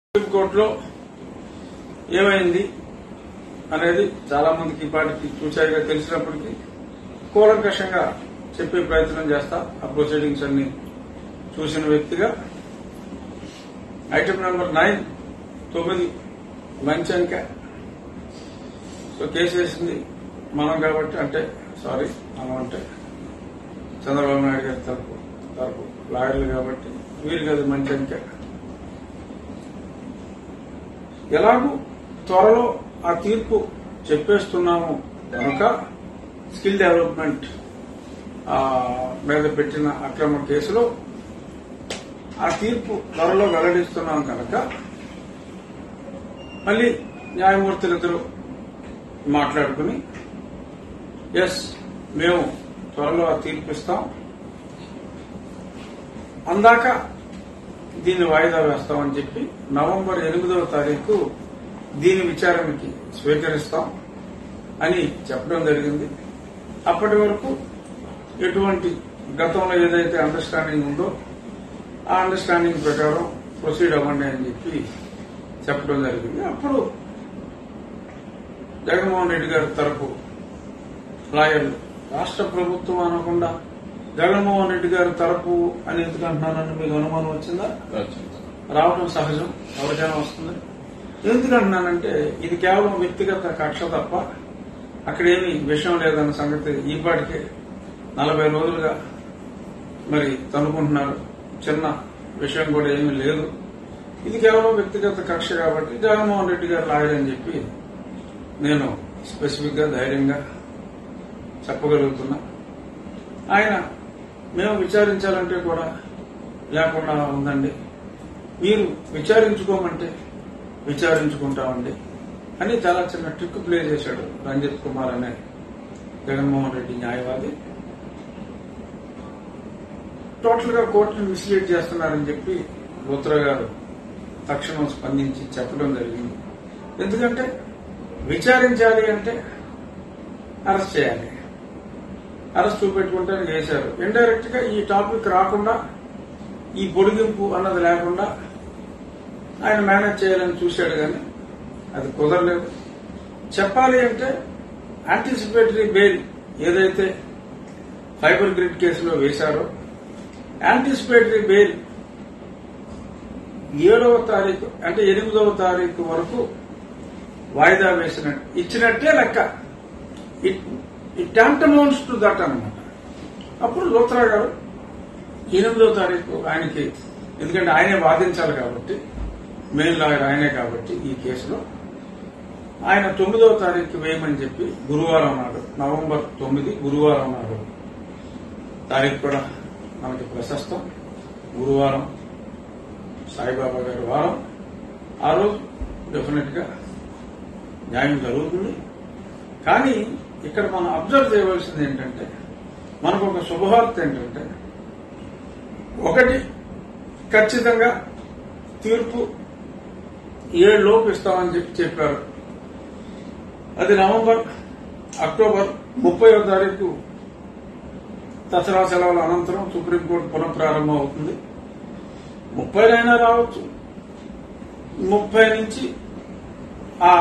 సుప్రీంకోర్టులో ఏమైంది అనేది చాలా మందికి ఈ పాటికి చూచాయిగా తెలిసినప్పటికీ కూలంకషంగా చెప్పే ప్రయత్నం చేస్తా ఆ ప్రొసీడింగ్స్ అన్ని చూసిన వ్యక్తిగా ఐటమ్ నెంబర్ నైన్ తొమ్మిది మంచి అంక సో కేసు వేసింది మనం కాబట్టి అంటే సారీ మనం అంటే చంద్రబాబు నాయుడు గారి తరపు తరపు లాయర్లు కాబట్టి వీరికి అది మంచి అంక ఎలాగూ త్వరలో ఆ తీర్పు చెప్పేస్తున్నాము కనుక స్కిల్ డెవలప్మెంట్ ఆ, మీద పెట్టిన అక్రమ కేసులో ఆ తీర్పు త్వరలో వెల్లడిస్తున్నాం కనుక మళ్ళీ న్యాయమూర్తులిద్దరూ మాట్లాడుకుని ఎస్ మేము త్వరలో ఆ తీర్పు ఇస్తాం అందాక దీన్ని వాయిదా వేస్తామని చెప్పి నవంబర్ ఎనిమిదవ తారీఖు దీని విచారణకి స్వీకరిస్తాం అని చెప్పడం జరిగింది అప్పటి వరకు ఎటువంటి గతంలో ఏదైతే అండర్స్టాండింగ్ ఉందో ఆ అండర్స్టాండింగ్ ప్రకారం ప్రొసీడ్ అవ్వండి అని చెప్పి చెప్పడం జరిగింది అప్పుడు జగన్మోహన్ రెడ్డి గారి తరపు లాయర్లు రాష్ట్ర ప్రభుత్వం అనకుండా జగన్మోహన్ రెడ్డి గారి తరపు అని ఎందుకు అంటున్నానని మీకు అనుమానం వచ్చిందా రావడం సహజం ఎవరికైనా వస్తుంది ఎందుకంటున్నానంటే ఇది కేవలం వ్యక్తిగత కక్ష తప్ప అక్కడేమీ విషయం లేదన్న సంగతి ఈపాటికే నలభై రోజులుగా మరి తనుకుంటున్నారు చిన్న విషయం కూడా ఏమీ లేదు ఇది కేవలం వ్యక్తిగత కక్ష కాబట్టి జగన్మోహన్ రెడ్డి గారు లాయర్ అని చెప్పి నేను స్పెసిఫిక్ గా ధైర్యంగా చెప్పగలుగుతున్నా ఆయన మేము విచారించాలంటే కూడా లేకుండా ఉందండి మీరు విచారించుకోమంటే విచారించుకుంటామండి అని చాలా చిన్న ట్రిక్ ప్లే చేశాడు రంజిత్ కుమార్ అనే జగన్మోహన్ రెడ్డి న్యాయవాది టోటల్ గా కోర్టును మిస్లీడ్ చేస్తున్నారని చెప్పి లూత్రా గారు తక్షణం స్పందించి చెప్పడం జరిగింది ఎందుకంటే విచారించాలి అంటే అరెస్ట్ చేయాలి అరెస్ట్ చూపెట్టుకుంటే వేశారు ఇండైరెక్ట్ గా ఈ టాపిక్ రాకుండా ఈ పొడిగింపు అన్నది లేకుండా ఆయన మేనేజ్ చేయాలని చూశాడు కానీ అది కుదరలేదు చెప్పాలి అంటే యాంటిసిపేటరీ బెయిల్ ఏదైతే ఫైబర్ గ్రిడ్ కేసులో వేశారో యాంటిసిపేటరీ బెయిల్ ఏడవ తారీఖు అంటే ఎనిమిదవ తారీఖు వరకు వాయిదా వేసినట్టు ఇచ్చినట్టే లెక్క ఇట్ టెంటమౌంట్స్ టు దట్ అనమాట అప్పుడు లోత్రా గారు ఎనిమిదో తారీఖు ఆయనకి ఎందుకంటే ఆయనే వాదించాలి కాబట్టి మెయిన్ లాయర్ ఆయనే కాబట్టి ఈ కేసులో ఆయన తొమ్మిదవ తారీఖు వేయమని చెప్పి గురువారం నాడు నవంబర్ తొమ్మిది గురువారం నాడు తారీఖు కూడా మనకి ప్రశస్తం గురువారం సాయిబాబా గారి వారం ఆ రోజు డెఫినెట్ గా న్యాయం జరుగుతుంది కానీ ఇక్కడ మనం అబ్జర్వ్ చేయవలసింది ఏంటంటే మనకు ఒక శుభవార్త ఏంటంటే ఒకటి ఖచ్చితంగా తీర్పు ఏడు లోపు ఇస్తామని చెప్పి చెప్పారు అది నవంబర్ అక్టోబర్ ముప్పై తారీఖు దసరా సెలవుల అనంతరం సుప్రీంకోర్టు పునఃప్రారంభం అవుతుంది ముప్పైనైనా రావచ్చు ముప్పై నుంచి ఆ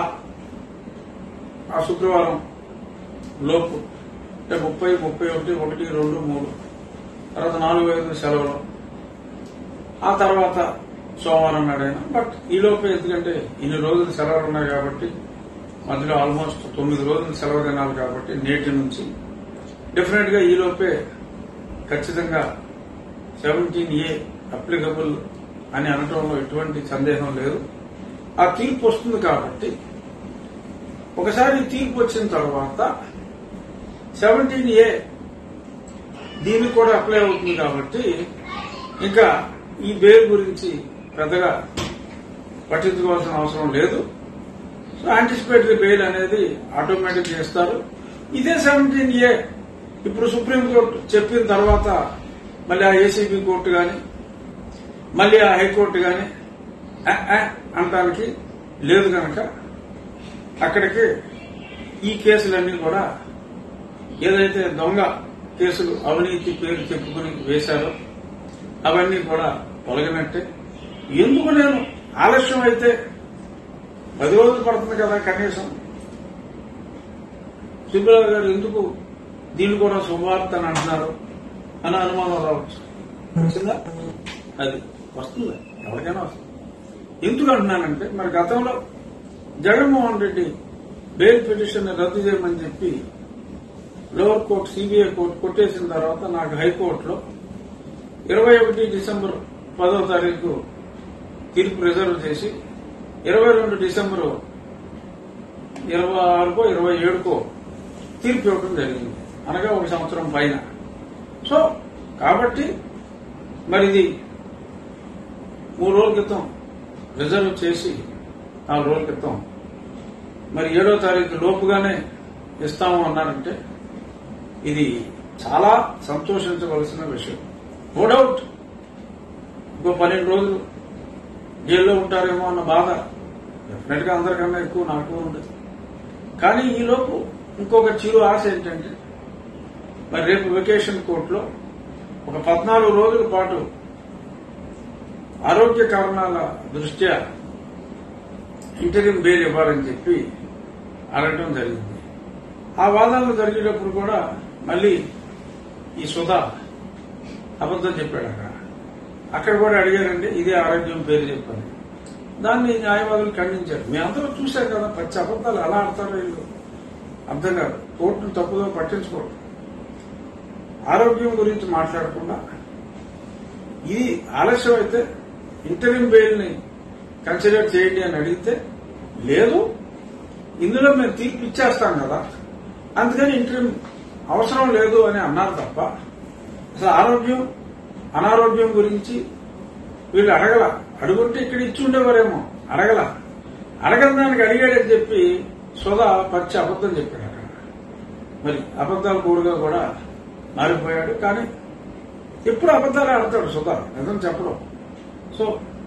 ఆ శుక్రవారం లోపు అంటే ముప్పై ముప్పై ఒకటి ఒకటి రెండు మూడు తర్వాత నాలుగు ఐదు సెలవులు ఆ తర్వాత సోమవారం నాడైనా బట్ ఈ లోపే ఎందుకంటే ఇన్ని రోజులు సెలవులు ఉన్నాయి కాబట్టి మధ్యలో ఆల్మోస్ట్ తొమ్మిది రోజులు సెలవు దినాలు కాబట్టి నేటి నుంచి డెఫినెట్ గా ఈ లోపే ఖచ్చితంగా సెవెంటీన్ ఏ అప్లికబుల్ అని అనటంలో ఎటువంటి సందేహం లేదు ఆ తీర్పు వస్తుంది కాబట్టి ఒకసారి ఈ తీర్పు వచ్చిన తర్వాత సెవెంటీన్ ఏ దీనికి కూడా అప్లై అవుతుంది కాబట్టి ఇంకా ఈ బెయిల్ గురించి పెద్దగా పట్టించుకోవాల్సిన అవసరం లేదు సో యాంటిసిపేటరీ బెయిల్ అనేది ఆటోమేటిక్ చేస్తారు ఇదే సెవెంటీన్ ఏ ఇప్పుడు సుప్రీంకోర్టు చెప్పిన తర్వాత మళ్ళీ ఆ ఏసీబీ కోర్టు కానీ మళ్ళీ ఆ హైకోర్టు కానీ అనడానికి లేదు కనుక అక్కడికి ఈ కేసులన్నీ కూడా ఏదైతే దొంగ కేసులు అవినీతి పేరు చెప్పుకుని వేశారో అవన్నీ కూడా తొలగినట్టే ఎందుకు నేను ఆలస్యం అయితే పది రోజులు పడుతుంది కదా కనీసం సుబ్బరావు గారు ఎందుకు దీన్ని కూడా శుభవార్త అని అంటున్నారు అని అనుమానం రావచ్చు వచ్చిందా అది వస్తుంది ఎవరికైనా వస్తుంది ఎందుకు అంటున్నానంటే మరి గతంలో జగన్మోహన్ రెడ్డి బెయిల్ పిటిషన్ రద్దు చేయమని చెప్పి లోవర్ కోర్టు సిబిఐ కోర్టు కొట్టేసిన తర్వాత నాకు హైకోర్టులో ఇరవై ఒకటి డిసెంబర్ పదో తారీఖు తీర్పు రిజర్వ్ చేసి ఇరవై రెండు డిసెంబరు ఇరవై ఆరుకో ఇరవై ఏడుకో తీర్పు ఇవ్వడం జరిగింది అనగా ఒక సంవత్సరం పైన సో కాబట్టి మరి ఇది మూడు రోజుల క్రితం రిజర్వ్ చేసి నాలుగు రోజుల క్రితం మరి ఏడో తారీఖు లోపుగానే ఇస్తాము అన్నారంటే ఇది చాలా సంతోషించవలసిన విషయం నో డౌట్ ఇంకో పన్నెండు రోజులు జైల్లో ఉంటారేమో అన్న బాధ డెఫినెట్ గా అందరికన్నా ఎక్కువ నాకు ఉండదు కానీ ఈలోపు ఇంకొక చిరు ఆశ ఏంటంటే మరి రేపు వెకేషన్ కోర్టులో ఒక పద్నాలుగు రోజుల పాటు ఆరోగ్య కారణాల దృష్ట్యా ఇంటర్వ్యూ బెయిల్ ఇవ్వాలని చెప్పి అడగడం జరిగింది ఆ వాదనలు జరిగేటప్పుడు కూడా మళ్ళీ ఈ సుధా అబద్ధం చెప్పాడు అక్కడ అక్కడ కూడా అడిగారంటే ఇదే ఆరోగ్యం పేరు చెప్పాను దాన్ని న్యాయవాదులు ఖండించారు మీ అందరూ చూశారు కదా పచ్చి అబద్ధాలు ఎలా ఆడతారో వీళ్ళు అర్థం కాదు కోర్టును తప్పుదో పట్టించుకోరు ఆరోగ్యం గురించి మాట్లాడకుండా ఇది ఆలస్యం అయితే ఇంటర్వ్యూ బెయిల్ ని కన్సిడర్ చేయండి అని అడిగితే లేదు ఇందులో మేము తీర్పు ఇచ్చేస్తాం కదా అందుకని ఇంటర్వ్యూ అవసరం లేదు అని అన్నారు తప్ప అసలు ఆరోగ్యం అనారోగ్యం గురించి వీళ్ళు అడగల అడుగుంటే ఇక్కడ ఇచ్చి ఉండేవారేమో అడగల అడగని దానికి అడిగాడని చెప్పి సోదా పచ్చి అబద్ధం చెప్పాడు అక్కడ మరి అబద్దాలు కూడుగా కూడా మారిపోయాడు కానీ ఎప్పుడు అబద్దాలు ఆడతాడు సుధా నిజం చెప్పడం సో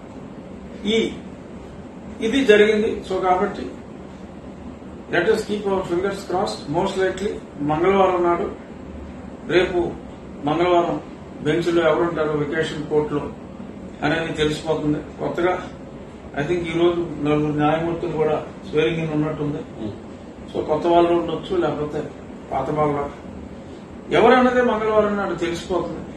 ఈ ఇది జరిగింది సో కాబట్టి let us keep our fingers cross most likely మంగళవారం నాడు రేపు మంగళవారం బెంచ్లో ఎవరుంటారో వెకేషన్ కోర్టులో అనేది తెలిసిపోతుంది కొత్తగా ఐ థింక్ ఈ రోజు నలుగురు న్యాయమూర్తులు కూడా స్వేరింగ్ ఇన్ ఉన్నట్టుంది సో కొత్త వాళ్ళు ఉండొచ్చు లేకపోతే పాత వాళ్ళు ఎవరన్నదే మంగళవారం నాడు తెలిసిపోతుంది